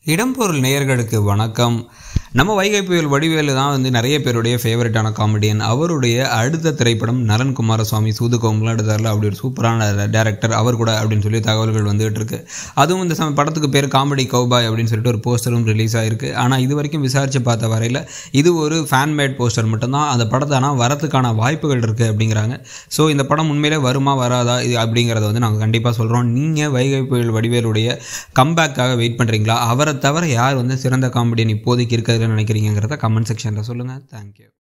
இடம்பொருள் நேயர்களுக்கு வணக்கம் நம்ம வைகை புயல் வடிவேலு தான் வந்து நிறைய பேருடைய ஃபேவரட்டான காமெடியன் அவருடைய அடுத்த திரைப்படம் நலன் குமாரசுவாமி சூதுகோம்பலாம் எடுத்தார்ல அப்படி ஒரு சூப்பரான டேரக்டர் அவர் கூட அப்படின்னு சொல்லி தகவல்கள் வந்துகிட்டு இருக்கு அதுவும் இந்த சம படத்துக்கு பேர் காமெடி கௌபாய் அப்படின்னு சொல்லிட்டு ஒரு போஸ்டரும் ரிலீஸ் ஆயிருக்கு ஆனால் இது வரைக்கும் விசாரித்து பார்த்த வரையில் இது ஒரு ஃபேன்மேட் போஸ்டர் மட்டும்தான் அந்த படத்தை ஆனால் வரத்துக்கான வாய்ப்புகள் இருக்குது அப்படிங்கிறாங்க ஸோ இந்த படம் உண்மையிலே வருமா வராதா இது அப்படிங்கிறத வந்து நாங்கள் கண்டிப்பாக சொல்கிறோம் நீங்கள் வைகை புயல் வடிவேலுடைய கம்பேக்காக வெயிட் பண்ணுறீங்களா அவரை தவிர யார் வந்து சிறந்த காமெடியன் இப்போதைக்கு இருக்கிறதுல நினைக்கிறீங்கிறத கமெண்ட் செக்ஷனில் சொல்லுங்கள் தேங்க்யூ